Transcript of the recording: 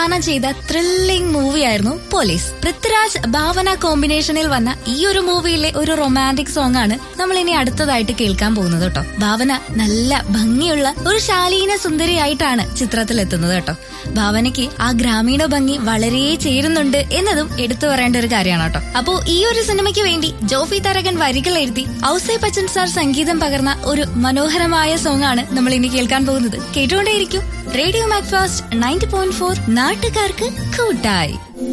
സംവിധാനം ചെയ്ത ത്രില്ലിംഗ് മൂവിയായിരുന്നു പോലീസ് പൃഥ്വിരാജ് ഭാവന കോമ്പിനേഷനിൽ വന്ന ഈ ഒരു മൂവിയിലെ ഒരു റൊമാൻറ്റിക് സോങ് ആണ് നമ്മൾ ഇനി അടുത്തതായിട്ട് കേൾക്കാൻ പോകുന്നത് കേട്ടോ ഭാവന നല്ല ഭംഗിയുള്ള ഒരു ശാലീന സുന്ദരിയായിട്ടാണ് ചിത്രത്തിൽ എത്തുന്നത് കേട്ടോ ഭാവനയ്ക്ക് ആ ഗ്രാമീണ ഭംഗി വളരെ ചേരുന്നുണ്ട് എന്നതും എടുത്തു പറയേണ്ട ഒരു കാര്യമാണ് കേട്ടോ അപ്പോ ഈ ഒരു സിനിമയ്ക്ക് വേണ്ടി ജോഫി തരകൻ വരികൾ എഴുതി ഔസേ ബച്ചൻ സാർ സംഗീതം പകർന്ന ഒരു മനോഹരമായ സോങ് ആണ് നമ്മൾ ഇനി കേൾക്കാൻ പോകുന്നത് കേട്ടുകൊണ്ടേയിരിക്കും radio Macfast ninety point four നാട്ടുകാർക്ക് കൂട്ടായി